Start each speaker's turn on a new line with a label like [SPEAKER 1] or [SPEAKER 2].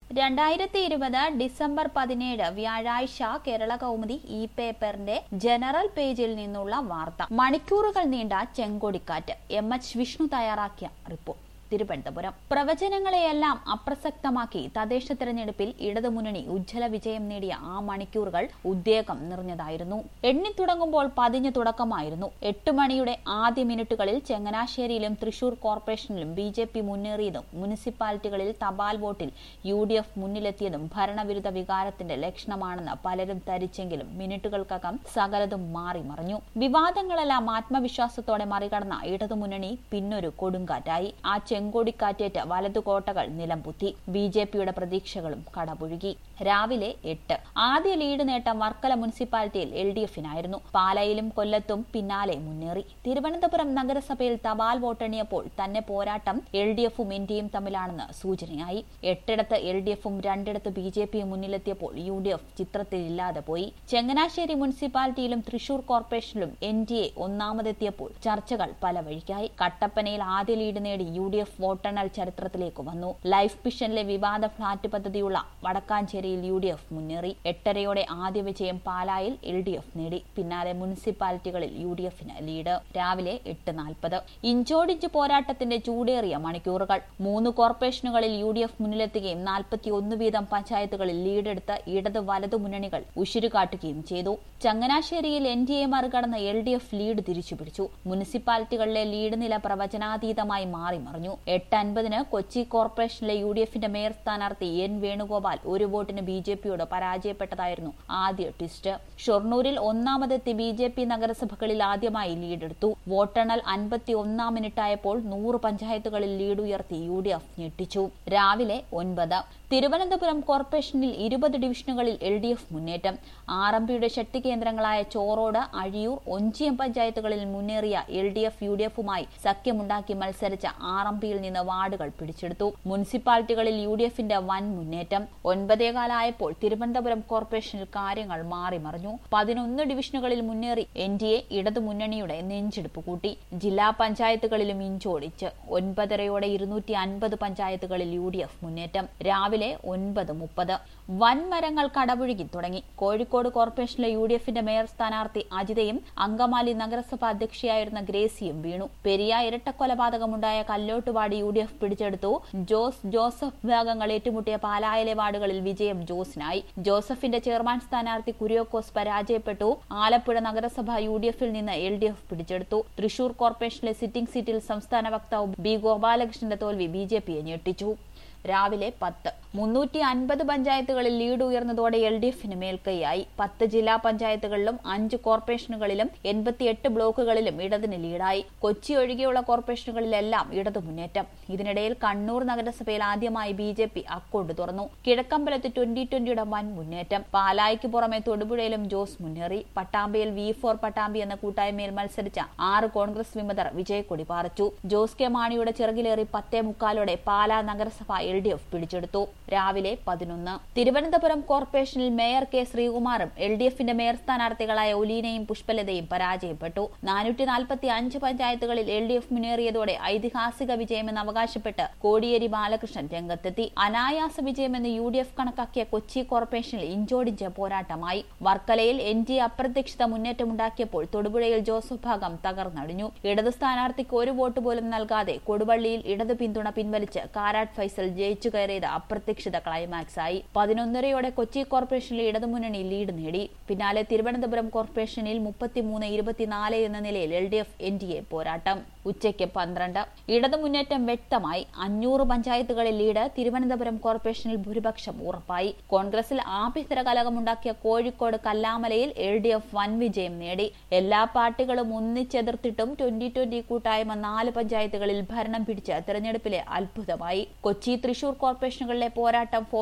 [SPEAKER 1] രണ്ടായിരത്തി ഇരുപത് ഡിസംബർ പതിനേഴ് വ്യാഴാഴ്ച കേരള കൗമുദി ഇ പേപ്പറിന്റെ ജനറൽ പേജിൽ നിന്നുള്ള വാർത്ത മണിക്കൂറുകൾ നീണ്ട ചെങ്കൊടിക്കാറ്റ് എം എച്ച് വിഷ്ണു തയ്യാറാക്കിയ റിപ്പോർട്ട് തിരുവനന്തപുരം പ്രവചനങ്ങളെയെല്ലാം അപ്രസക്തമാക്കി തദ്ദേശ തെരഞ്ഞെടുപ്പിൽ ഇടതുമുന്നണി ഉജ്ജ്വല വിജയം നേടിയ ആ മണിക്കൂറുകൾ ഉദ്വേഗം നിറഞ്ഞതായിരുന്നു എണ്ണിത്തുടങ്ങുമ്പോൾ പതിഞ്ഞ തുടക്കമായിരുന്നു എട്ട് മണിയുടെ ആദ്യ മിനിറ്റുകളിൽ ചങ്ങനാശ്ശേരിയിലും തൃശൂർ കോർപ്പറേഷനിലും ബി ജെ പി മുന്നേറിയതും മുനിസിപ്പാലിറ്റികളിൽ തപാൽ വോട്ടിൽ യു ഡി എഫ് മുന്നിലെത്തിയതും ഭരണവിരുദ്ധ വികാരത്തിന്റെ ലക്ഷണമാണെന്ന് പലരും ധരിച്ചെങ്കിലും മിനിറ്റുകൾക്കകം സകലതും മാറി മറിഞ്ഞു വിവാദങ്ങളെല്ലാം ആത്മവിശ്വാസത്തോടെ മറികടന്ന ഇടതുമുന്നണി പിന്നൊരു കൊടുങ്കാറ്റായി ആ ചെങ്കൊടിക്കാറ്റേറ്റ് വലതുകോട്ടകൾ നിലംപുത്തി ബി ജെ പിയുടെ പ്രതീക്ഷകളും കടപുഴുകി രാവിലെ എട്ട് ആദ്യ ലീഡ് നേട്ടം വർക്കല മുനിസിപ്പാലിറ്റിയിൽ എൽ ഡി എഫിനായിരുന്നു പാലയിലും കൊല്ലത്തും പിന്നാലെ മുന്നേറി തിരുവനന്തപുരം നഗരസഭയിൽ തപാൽ വോട്ടെണ്ണിയപ്പോൾ തന്നെ പോരാട്ടം എൽ ഡി എഫും എൻ ഡിയും തമ്മിലാണെന്ന് സൂചനയായി എട്ടിടത്ത് എൽ ഡി എഫും രണ്ടിടത്ത് ബി ജെ പിയും മുന്നിലെത്തിയപ്പോൾ യു ഡി എഫ് ചിത്രത്തിലില്ലാതെ പോയി ചങ്ങനാശ്ശേരി മുനിസിപ്പാലിറ്റിയിലും തൃശൂർ കോർപ്പറേഷനിലും എൻ ഡി എ ഒന്നാമതെത്തിയപ്പോൾ ചർച്ചകൾ പല വഴിക്കായി കട്ടപ്പനയിൽ ആദ്യ ലീഡ് നേടി യു ഡി എഫ് വോട്ടെണ്ണൽ ചരിത്രത്തിലേക്ക് വന്നു ലൈഫ് മിഷനിലെ വിവാദ ഫ്ളാറ്റ് പദ്ധതിയുള്ള വടക്കാഞ്ചേരിയിൽ യു ഡി എഫ് മുന്നേറി എട്ടരയോടെ ആദ്യ വിജയം പാലായിൽ എൽ ഡി എഫ് നേടി പിന്നാലെ മുനിസിപ്പാലിറ്റികളിൽ യു ഡി എഫിന് ലീഡ് രാവിലെ എട്ട് നാൽപ്പത് ഇഞ്ചോടിഞ്ച് പോരാട്ടത്തിന്റെ ചൂടേറിയ മണിക്കൂറുകൾ മൂന്ന് കോർപ്പറേഷനുകളിൽ യു ഡി എഫ് മുന്നിലെത്തുകയും നാൽപ്പത്തി ഒന്ന് വീതം പഞ്ചായത്തുകളിൽ ലീഡെടുത്ത് ഇടത് വലതു മുന്നണികൾ ഉശിരുകാട്ടുകയും ചെയ്തു ചങ്ങനാശ്ശേരിയിൽ എൻ ഡി എ മറികടന്ന എൽ ഡി എഫ് ലീഡ് തിരിച്ചുപിടിച്ചു മുനിസിപ്പാലിറ്റികളിലെ ലീഡ് നില പ്രവചനാതീതമായി മാറി മറിഞ്ഞു എട്ട് അൻപതിന് കൊച്ചി കോർപ്പറേഷനിലെ യു ഡി എഫിന്റെ മേയർ സ്ഥാനാർത്ഥി എൻ വേണുഗോപാൽ ഒരു വോട്ടിന് ബി ജെ പിയോട് പരാജയപ്പെട്ടതായിരുന്നു ആദ്യ ട്വിസ്റ്റ് ഷൊർണൂരിൽ ഒന്നാമതെത്തി ബി ജെ പി നഗരസഭകളിൽ ആദ്യമായി ലീഡെടുത്തു വോട്ടെണ്ണൽ അൻപത്തി ഒന്നാം മിനിറ്റായപ്പോൾ നൂറ് പഞ്ചായത്തുകളിൽ ലീഡ് ഉയർത്തി യു ഡി എഫ് ഞെട്ടിച്ചു രാവിലെ ഒൻപത് തിരുവനന്തപുരം കോർപ്പറേഷനിൽ ഇരുപത് ഡിവിഷനുകളിൽ എൽ ഡി എഫ് മുന്നേറ്റം ആർ എം പിയുടെ ശക്തി കേന്ദ്രങ്ങളായ ചോറോട് അഴിയൂർ ഒഞ്ചിയം പഞ്ചായത്തുകളിൽ മുന്നേറിയ L D F U D എഫുമായി സഖ്യമുണ്ടാക്കി മത്സരിച്ച ആർ എം പിയിൽ നിന്ന് വാർഡുകൾ പിടിച്ചെടുത്തു മുനിസിപ്പാലിറ്റികളിൽ യു ഡി എഫിന്റെ വൻ മുന്നേറ്റം ഒൻപതേകാലായപ്പോൾ തിരുവനന്തപുരം കോർപ്പറേഷനിൽ കാര്യങ്ങൾ മാറി മറിഞ്ഞു പതിനൊന്ന് ഡിവിഷനുകളിൽ മുന്നേറി എൻ ഡി എ ഇടതുമുന്നണിയുടെ നെഞ്ചെടുപ്പ് കൂട്ടി ജില്ലാ പഞ്ചായത്തുകളിലും ഇഞ്ചോടിച്ച് ഒൻപതരയോടെ ഇരുന്നൂറ്റി അൻപത് പഞ്ചായത്തുകളിൽ യു ഡി എഫ് മുന്നേറ്റം രാവിലെ ഒൻപത് മുപ്പത് വൻമരങ്ങൾ കടപുഴുകി തുടങ്ങി കോഴിക്കോട് കോർപ്പറേഷനിലെ യു ഡി എഫിന്റെ മേയർ സ്ഥാനാർത്ഥി അജിതയും അങ്കമാലി നഗരസഭ അധ്യക്ഷയായിരുന്ന ഗ്രേസിയും വീണു പെരിയ ഇരട്ടക്കൊലപാതകമുണ്ടായ കല്ലോട്ടുപാടി യു ഡി എഫ് പിടിച്ചെടുത്തു ജോസ് ജോസഫ് വിഭാഗങ്ങൾ ഏറ്റുമുട്ടിയ പാലായിലെ വാർഡുകളിൽ വിജയം ജോസിനായി ജോസഫിന്റെ ചെയർമാൻ സ്ഥാനാർത്ഥി കുര്യോക്കോസ് പരാജയപ്പെട്ടു ആലപ്പുഴ നഗരസഭ യു ഡി എഫിൽ നിന്ന് എൽ ഡി എഫ് പിടിച്ചെടുത്തു തൃശൂർ കോർപ്പറേഷനിലെ സിറ്റിംഗ് സീറ്റിൽ സംസ്ഥാന വക്താവ് ബി ഗോപാലകൃഷ്ണന്റെ തോൽവി ബി ജെ പിയെ ഞെട്ടിച്ചു രാവിലെ പത്ത് മുന്നൂറ്റി അൻപത് പഞ്ചായത്തുകളിൽ ലീഡ് ഉയർന്നതോടെ എൽ ഡി എഫിന് മേൽക്കൈയായി പത്ത് ജില്ലാ പഞ്ചായത്തുകളിലും അഞ്ച് കോർപ്പറേഷനുകളിലും എൺപത്തിയെട്ട് ബ്ലോക്കുകളിലും ഇടതിന് ലീഡായി കൊച്ചി ഒഴികെയുള്ള കോർപ്പറേഷനുകളിലെല്ലാം ഇടതു മുന്നേറ്റം ഇതിനിടയിൽ കണ്ണൂർ നഗരസഭയിൽ ആദ്യമായി ബി ജെ പി അക്കൗണ്ട് തുറന്നു കിഴക്കമ്പലത്ത് ട്വന്റി ട്വന്റിയുടെ വൻ മുന്നേറ്റം പാലായ്ക്ക് പുറമെ തൊടുപുഴയിലും ജോസ് മുന്നേറി പട്ടാമ്പിയിൽ വി ഫോർ പട്ടാമ്പി എന്ന കൂട്ടായ്മയിൽ മത്സരിച്ച ആറ് കോൺഗ്രസ് വിമതർ വിജയക്കൊടി പാറിച്ചു ജോസ് കെ മാണിയുടെ ചിറകിലേറി പത്തേ മുക്കാലോടെ പാലാ നഗരസഭ എൽ ഡി എഫ് പിടിച്ചെടുത്തു രാവിലെ പതിനൊന്ന് തിരുവനന്തപുരം കോർപ്പറേഷനിൽ മേയർ കെ ശ്രീകുമാറും എൽ ഡി എഫിന്റെ മേയർ സ്ഥാനാർത്ഥികളായ ഒലീനയും പുഷ്പലതയും പരാജയപ്പെട്ടു നാനൂറ്റി നാൽപ്പത്തി അഞ്ച് പഞ്ചായത്തുകളിൽ എൽ ഡി എഫ് മുന്നേറിയതോടെ ഐതിഹാസിക വിജയമെന്ന് അവകാശപ്പെട്ട് കോടിയേരി ബാലകൃഷ്ണൻ രംഗത്തെത്തി അനായാസ വിജയമെന്ന് യു ഡി എഫ് കണക്കാക്കിയ കൊച്ചി കോർപ്പറേഷനിൽ ഇഞ്ചോടിഞ്ച് പോരാട്ടമായി വർക്കലയിൽ എൻ ഡി അപ്രതീക്ഷിത മുന്നേറ്റമുണ്ടാക്കിയപ്പോൾ തൊടുപുഴയിൽ ജോസഫ് ഭാഗം തകർന്നടിഞ്ഞു ഇടത് സ്ഥാനാർത്ഥിക്ക് ഒരു വോട്ട് പോലും നൽകാതെ കൊടുവള്ളിയിൽ ഇടത് പിന്തുണ പിൻവലിച്ച് കാരാട്ട് ഫൈസൽ ജയിച്ചു കയറിയത് അപ്രതീക്ഷിത ക്ലൈമാക്സ് ആയി പതിനൊന്നരയോടെ കൊച്ചി കോർപ്പറേഷനിലെ ഇടതുമുന്നണി ലീഡ് നേടി പിന്നാലെ തിരുവനന്തപുരം കോർപ്പറേഷനിൽ മുപ്പത്തിമൂന്ന് ഇരുപത്തിനാല് എന്ന നിലയിൽ L D F N D A പോരാട്ടം ഉച്ചയ്ക്ക് പന്ത്രണ്ട് ഇടതു മുന്നേറ്റം വ്യക്തമായി അഞ്ഞൂറ് പഞ്ചായത്തുകളിൽ ലീഡ് തിരുവനന്തപുരം കോർപ്പറേഷനിൽ ഭൂരിപക്ഷം ഉറപ്പായി കോൺഗ്രസിൽ ആഭ്യന്തര കലകമുണ്ടാക്കിയ കോഴിക്കോട് കല്ലാമലയിൽ എൽ ഡി എഫ് വൻ വിജയം നേടി എല്ലാ പാർട്ടികളും ഒന്നിച്ചെതിർത്തിട്ടും ട്വന്റി ട്വന്റി കൂട്ടായ്മ നാല് പഞ്ചായത്തുകളിൽ ഭരണം പിടിച്ച് തെരഞ്ഞെടുപ്പിലെ അത്ഭുതമായി കൊച്ചി തൃശൂർ കോർപ്പറേഷനുകളിലെ പോരാട്ടം